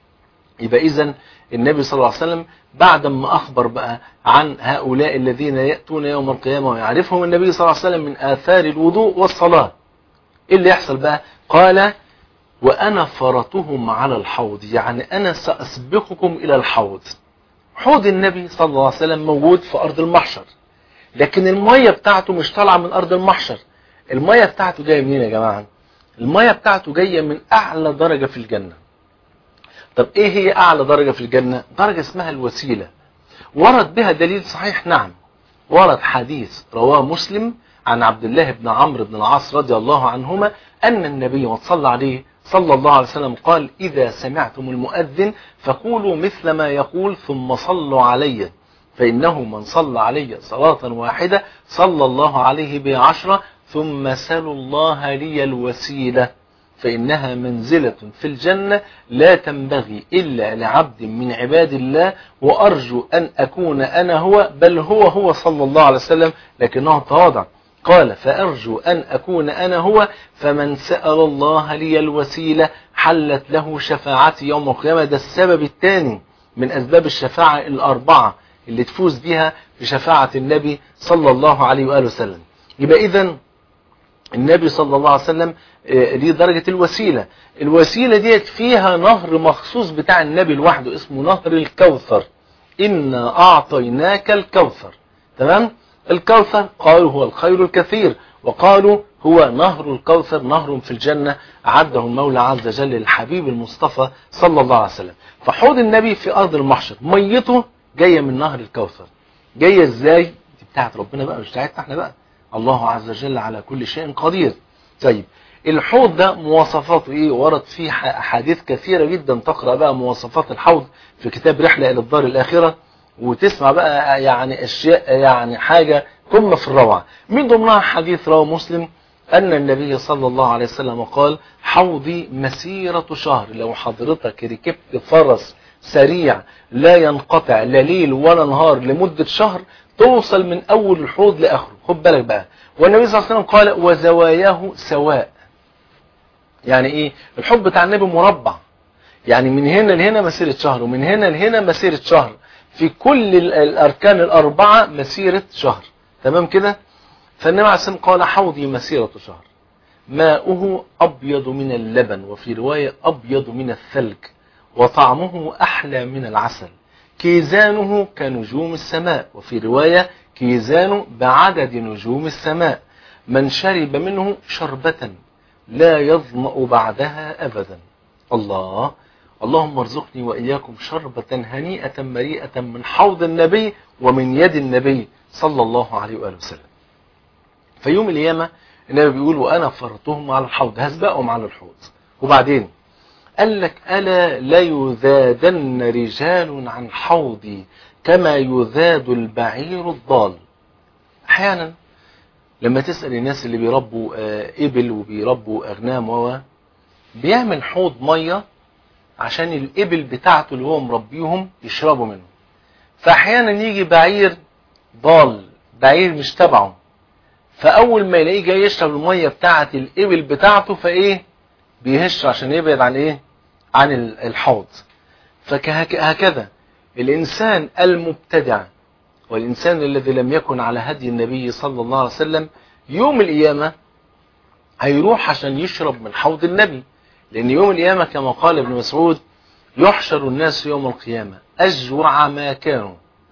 يبقى إذن النبي صلى الله عليه وسلم بعد ما أخبر بقى عن هؤلاء الذين يأتون يوم القيامة ويعرفهم النبي صلى الله عليه وسلم من آثار الوضوء والصلاة إيه اللي يحصل بقى قال وأنا فرطهم على الحوض يعني أنا سأسبقكم إلى الحوض حوض النبي صلى الله عليه وسلم موجود في أرض المحشر لكن المية بتاعته مش طالعة من أرض المحشر المية بتاعته جاية منين يا جماعة المية بتاعته جاية من أعلى درجة في الجنة طب إيه هي أعلى درجة في الجنة درجة اسمها الوسيلة ورد بها دليل صحيح نعم ورد حديث رواه مسلم عن عبد الله بن عمرو بن العاص رضي الله عنهما أن النبي وصلى عليه صلى الله عليه وسلم قال إذا سمعتم المؤذن فقولوا مثل ما يقول ثم صلوا علي فإنه من صلى علي صلاة واحدة صلى الله عليه بعشرة ثم سلوا الله لي الوسيلة فإنها منزلة في الجنة لا تنبغي إلا لعبد من عباد الله وأرجو أن أكون أنا هو بل هو هو صلى الله عليه وسلم لكنه تواضع قال فأرجو أن أكون أنا هو فمن سأل الله لي الوسيلة حلت له شفاعتي يوم القيامة ده السبب الثاني من أسباب الشفاعة الأربعة اللي تفوز بها بشفاعة النبي صلى الله عليه وآله وسلم يبقى إذن النبي صلى الله عليه وسلم آه، دي درجة الوسيلة الوسيلة ديت فيها نهر مخصوص بتاع النبي لوحده اسمه نهر الكوثر إنا أعطيناك الكوثر تمام الكوثر قالوا هو الخير الكثير وقالوا هو نهر الكوثر نهر في الجنة أعده المولى عز وجل للحبيب المصطفى صلى الله عليه وسلم فحوض النبي في أرض المحشر ميته جاية من نهر الكوثر جاية ازاي دي بتاعت ربنا بقى مش بتاعتنا احنا بقى الله عز وجل على كل شيء قدير طيب الحوض ده مواصفاته ايه ورد فيه ح- احاديث كثيرة جدا تقرأ بقى مواصفات الحوض في كتاب رحلة الى الدار الاخرة وتسمع بقى يعني اشياء يعني حاجة قمة في الروعة من ضمنها حديث رواه مسلم أن النبي صلى الله عليه وسلم قال حوضي مسيرة شهر لو حضرتك ركبت فرس سريع لا ينقطع لا ليل ولا نهار لمدة شهر توصل من أول الحوض لآخره خد بالك بقى والنبي صلى الله عليه وسلم قال وزواياه سواء يعني إيه الحوض بتاع النبي مربع يعني من هنا لهنا مسيرة شهر ومن هنا لهنا مسيرة شهر في كل ال- الأركان الأربعة مسيرة شهر تمام كده فالنبي عليه الصلاة والسلام قال حوضي مسيرة شهر ماؤه أبيض من اللبن وفي رواية أبيض من الثلج وطعمه أحلى من العسل كيزانه كنجوم السماء وفي رواية كيزانه بعدد نجوم السماء من شرب منه شربة لا يظمأ بعدها أبدا الله اللهم ارزقني وإياكم شربة هنيئة مريئة من حوض النبي ومن يد النبي صلى الله عليه وآله وسلم فيوم القيامة النبي بيقول وأنا فرطهم على الحوض هسبقهم على الحوض وبعدين قال لك ألا ليذادن رجال عن حوضي كما يذاد البعير الضال أحيانا لما تسأل الناس اللي بيربوا آه، إبل وبيربوا أغنام و بيعمل حوض مية عشان الإبل بتاعته اللي هو مربيهم يشربوا منه فأحيانا يجي بعير ضال بعير مش تبعه فأول ما يلاقيه جاي يشرب المية بتاعة الإبل بتاعته فإيه بيهش عشان يبعد عن إيه عن ال- الحوض فهكذا الإنسان المبتدع والإنسان الذي لم يكن على هدي النبي صلى الله عليه وسلم يوم القيامة هيروح عشان يشرب من حوض النبي لأن يوم القيامة كما قال ابن مسعود يحشر الناس يوم القيامة أجوع ما كانوا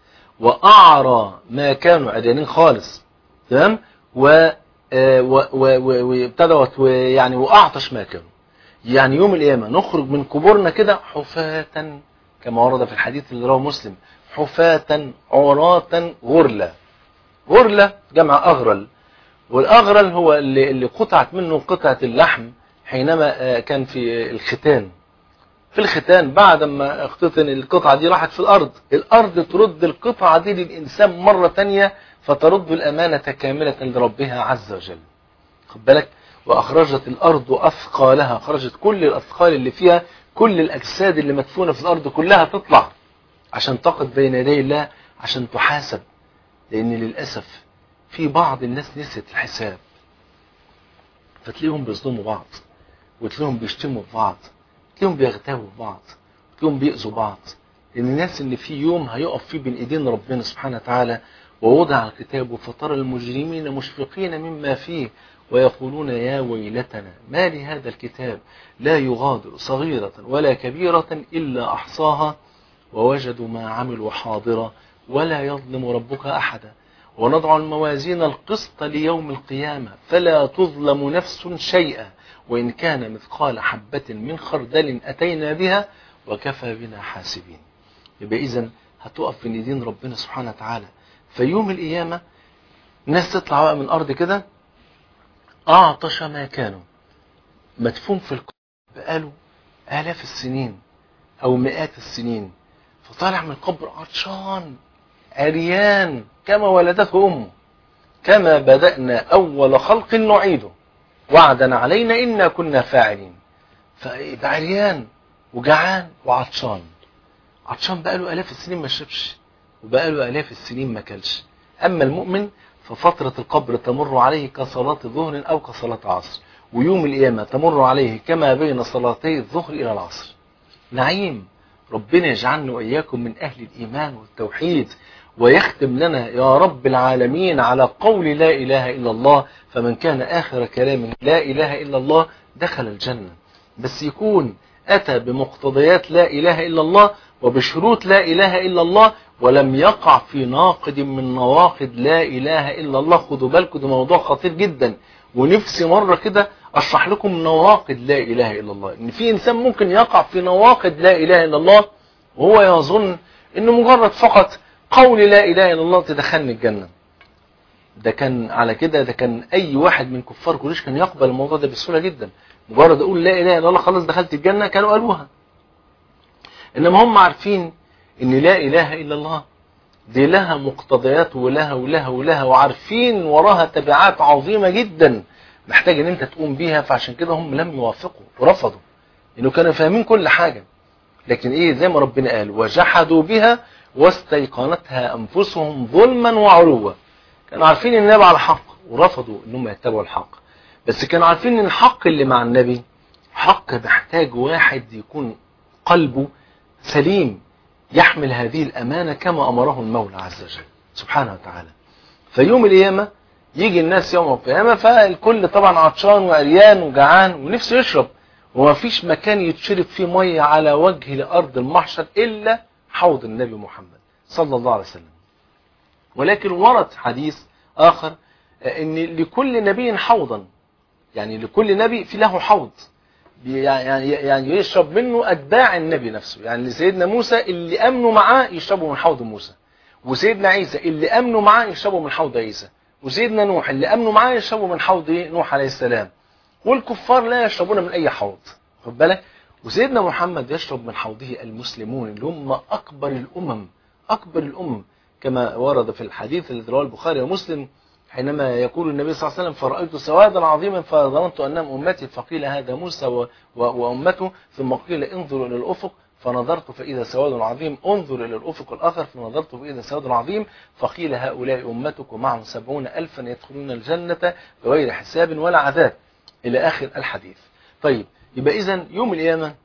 وأعرى ما كانوا عريانين خالص تمام و آه، و- و- و- وابتدوا و- يعني وأعطش ما كانوا يعني يوم القيامة نخرج من قبورنا كده حفاة كما ورد في الحديث اللي رواه مسلم حفاة عراة غرلة غرلة جمع أغرل والأغرل هو اللي, اللي قطعت منه قطعة اللحم حينما آه، كان في الختان في الختان بعد ما اختتن القطعة دي راحت في الأرض الأرض ترد القطعة دي للإنسان مرة تانية فترد الأمانة كاملة لربها عز وجل خد بالك وأخرجت الأرض أثقالها خرجت كل الأثقال اللي فيها كل الأجساد اللي مدفونة في الأرض كلها تطلع عشان تقف بين يدي الله عشان تحاسب لأن للأسف في بعض الناس نسيت الحساب فتلاقيهم بيظلموا بعض وتلاقيهم بيشتموا في بعض تلاقيهم بيغتابوا في بعض تلاقيهم بيأذوا بعض لأن الناس اللي في يوم هيقف فيه بين إيدين ربنا سبحانه وتعالى ووضع الكتاب فترى المجرمين مشفقين مما فيه ويقولون يا ويلتنا ما لهذا الكتاب لا يغادر صغيرة ولا كبيرة إلا أحصاها ووجدوا ما عملوا حاضرا ولا يظلم ربك أحدا ونضع الموازين القسط ليوم القيامة فلا تظلم نفس شيئا وإن كان مثقال حبة من خردل أتينا بها وكفى بنا حاسبين يبقى إذن هتقف بين ايدين ربنا سبحانه وتعالى فيوم القيامة ناس تطلع بقى من الأرض كده أعطش ما كانوا مدفون في القبر بقاله آلاف السنين أو مئات السنين فطالع من القبر عطشان عريان كما ولدته أمه كما بدأنا أول خلق نعيده وعدا علينا إنا كنا فاعلين فيبقى عريان وجعان وعطشان عطشان بقاله آلاف السنين ما شربش وبقاله آلاف السنين ما كلش أما المؤمن ففترة القبر تمر عليه كصلاة ظهر أو كصلاة عصر ويوم القيامة تمر عليه كما بين صلاتي الظهر إلى العصر نعيم ربنا يجعلنا وإياكم من أهل الإيمان والتوحيد ويختم لنا يا رب العالمين على قول لا إله إلا الله فمن كان آخر كلام لا إله إلا الله دخل الجنة بس يكون أتى بمقتضيات لا إله إلا الله وبشروط لا إله إلا الله ولم يقع في ناقد من نواقد لا إله إلا الله خدوا بالكم ده موضوع خطير جدا ونفسي مرة كده أشرح لكم نواقد لا إله إلا الله إن في إنسان ممكن يقع في نواقد لا إله إلا الله وهو يظن إنه مجرد فقط قول لا إله إلا الله تدخلني الجنة ده كان على كده ده كان أي واحد من كفار قريش كان يقبل الموضوع ده بسهولة جدا مجرد أقول لا إله إلا الله خلاص دخلت الجنة كانوا قالوها إنما هم عارفين إن لا إله إلا الله دي لها مقتضيات ولها ولها ولها وعارفين وراها تبعات عظيمة جدا محتاج ان انت تقوم بيها فعشان كده هم لم يوافقوا ورفضوا انه كانوا فاهمين كل حاجة لكن ايه زي ما ربنا قال وجحدوا بها واستيقنتها انفسهم ظلما وعلوا كانوا عارفين ان النبي على حق ورفضوا انهم يتبعوا الحق بس كانوا عارفين ان الحق اللي مع النبي حق محتاج واحد يكون قلبه سليم يحمل هذه الأمانة كما أمره المولى عز وجل سبحانه وتعالى فيوم القيامة يجي الناس يوم القيامة فالكل طبعا عطشان وعريان وجعان ونفسه يشرب وما فيش مكان يتشرب فيه مية على وجه لأرض المحشر إلا حوض النبي محمد صلى الله عليه وسلم ولكن ورد حديث آخر أن لكل نبي حوضا يعني لكل نبي في له حوض يعني يعني يشرب منه اتباع النبي نفسه يعني سيدنا موسى اللي امنوا معاه يشربوا من حوض موسى وسيدنا عيسى اللي امنوا معاه يشربوا من حوض عيسى وسيدنا نوح اللي امنوا معاه يشربوا من حوض نوح عليه السلام والكفار لا يشربون من اي حوض خد بالك وسيدنا محمد يشرب من حوضه المسلمون اللي هم اكبر الامم اكبر الامم كما ورد في الحديث الذي رواه البخاري ومسلم حينما يقول النبي صلى الله عليه وسلم فرأيت سوادا عظيما فظننت أنهم أمتي فقيل هذا موسى و- و- وأمته ثم قيل انظروا إلى الأفق فنظرت فإذا سواد عظيم انظر إلى الأفق الآخر فنظرت فإذا سواد عظيم فقيل هؤلاء أمتك ومعهم سبعون ألفا يدخلون الجنة بغير حساب ولا عذاب إلى آخر الحديث طيب يبقى إذا يوم القيامة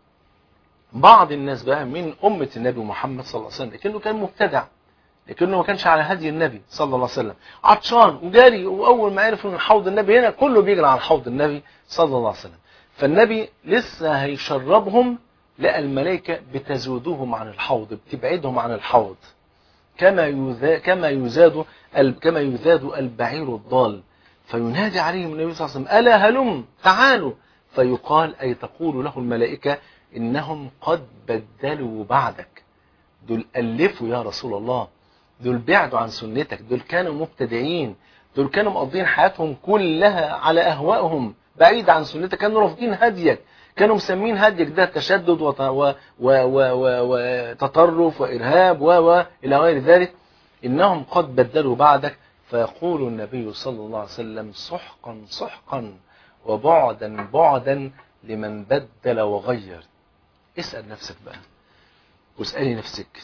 بعض الناس بقى من أمة النبي محمد صلى الله عليه وسلم لكنه كان مبتدع لكنه ما كانش على هدي النبي صلى الله عليه وسلم عطشان وجاري واول ما عرف ان حوض النبي هنا كله بيجري على حوض النبي صلى الله عليه وسلم فالنبي لسه هيشربهم لقى الملائكه بتزودهم عن الحوض بتبعدهم عن الحوض كما يذا كما يزاد ال- كما يزاد البعير الضال فينادي عليهم النبي صلى الله عليه وسلم الا هلم تعالوا فيقال اي تقول له الملائكه انهم قد بدلوا بعدك دول ألفوا يا رسول الله دول بعدوا عن سنتك دول كانوا مبتدعين دول كانوا مقضين حياتهم كلها على أهوائهم بعيد عن سنتك كانوا رافضين هديك كانوا مسمين هديك ده تشدد وت- و- و- و- و- وتطرف وإرهاب و و إلى غير ذلك إنهم قد بدلوا بعدك فيقول النبي صلى الله عليه وسلم سحقا سحقا وبعدا بعدا لمن بدل وغير اسأل نفسك بقى واسألي نفسك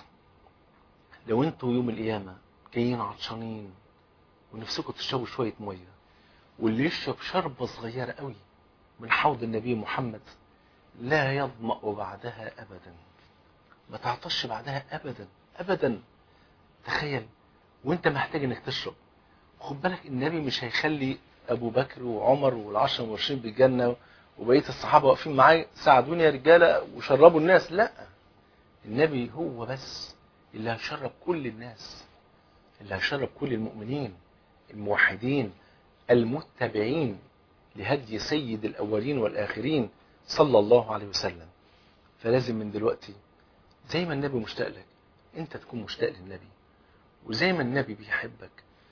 لو انتوا يوم القيامة جايين عطشانين ونفسكم تشربوا شوية مية واللي يشرب شربة صغيرة قوي من حوض النبي محمد لا يظمأ بعدها أبدا ما تعطش بعدها أبدا أبدا تخيل وانت محتاج انك تشرب خد بالك النبي مش هيخلي ابو بكر وعمر والعشرة المبشرين بالجنة وبقية الصحابة واقفين معاه ساعدوني يا رجالة وشربوا الناس لا النبي هو بس اللي هيشرب كل الناس اللي هيشرب كل المؤمنين الموحدين المتبعين لهدي سيد الأولين والآخرين صلى الله عليه وسلم فلازم من دلوقتي زي ما النبي مشتاق لك انت تكون مشتاق للنبي وزي ما النبي بيحبك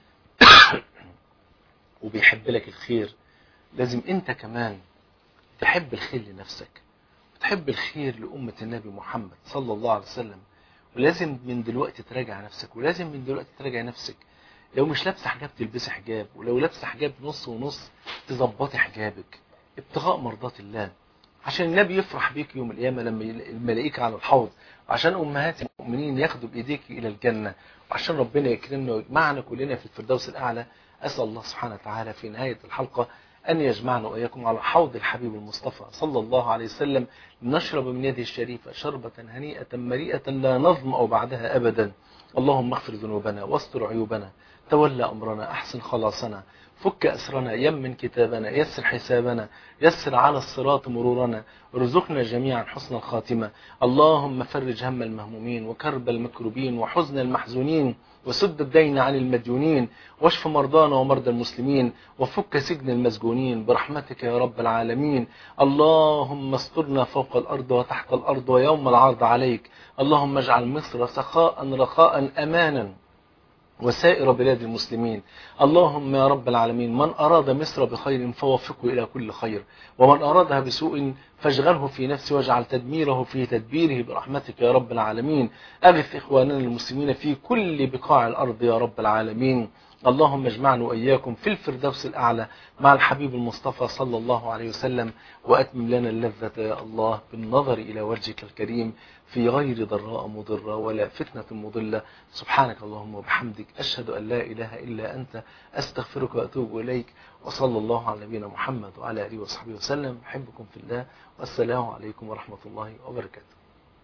وبيحب لك الخير لازم انت كمان تحب الخير لنفسك وتحب الخير لأمة النبي محمد صلى الله عليه وسلم ولازم من دلوقتي تراجع نفسك ولازم من دلوقتي تراجع نفسك لو مش لابسه حجاب تلبسي حجاب ولو لابسه حجاب نص ونص تظبطي حجابك ابتغاء مرضات الله عشان النبي يفرح بيك يوم القيامة لما الملائكة على الحوض وعشان أمهات المؤمنين ياخدوا بإيديك إلى الجنة وعشان ربنا يكرمنا ويجمعنا كلنا في الفردوس الأعلى أسأل الله سبحانه وتعالى في نهاية الحلقة أن يجمعنا وإياكم على حوض الحبيب المصطفى صلى الله عليه وسلم نشرب من يده الشريفة شربة هنيئة مريئة لا نظمأ بعدها أبدا اللهم اغفر ذنوبنا واستر عيوبنا تولى أمرنا أحسن خلاصنا فك أسرنا يمن كتابنا يسر حسابنا يسر على الصراط مرورنا ارزقنا جميعا حسن الخاتمة اللهم فرج هم المهمومين وكرب المكروبين وحزن المحزونين وسد الدين عن المديونين واشف مرضانا ومرضى المسلمين وفك سجن المسجونين برحمتك يا رب العالمين اللهم استرنا فوق الأرض وتحت الأرض ويوم العرض عليك اللهم اجعل مصر سخاء رخاء أمانا وسائر بلاد المسلمين اللهم يا رب العالمين من أراد مصر بخير فوفقه إلى كل خير ومن أرادها بسوء فاشغله في نفسه واجعل تدميره في تدبيره برحمتك يا رب العالمين أغث إخواننا المسلمين في كل بقاع الأرض يا رب العالمين اللهم اجمعنا وإياكم في الفردوس الأعلى مع الحبيب المصطفى صلى الله عليه وسلم وأتمم لنا اللذة يا الله بالنظر إلى وجهك الكريم في غير ضراء مضرة ولا فتنة مضلة سبحانك اللهم وبحمدك أشهد أن لا إله إلا أنت أستغفرك وأتوب إليك وصلى الله على نبينا محمد وعلى آله وصحبه وسلم أحبكم في الله والسلام عليكم ورحمة الله وبركاته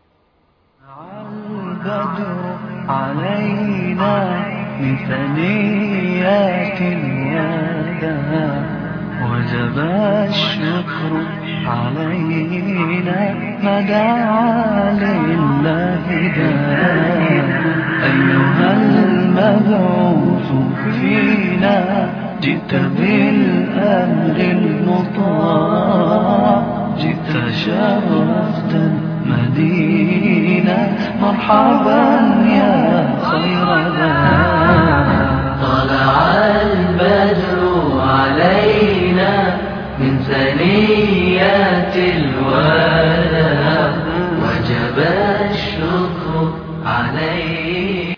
البدر علينا من ثنيات الوداع وجب الشكر علينا ما دعا لله داع أيها المبعوث فينا جئت بالأمر المطاع جئت شرفت المدينة مرحبا يا خير ذا طلع البدر علينا من ثنيات الوداع وجب الشكر علينا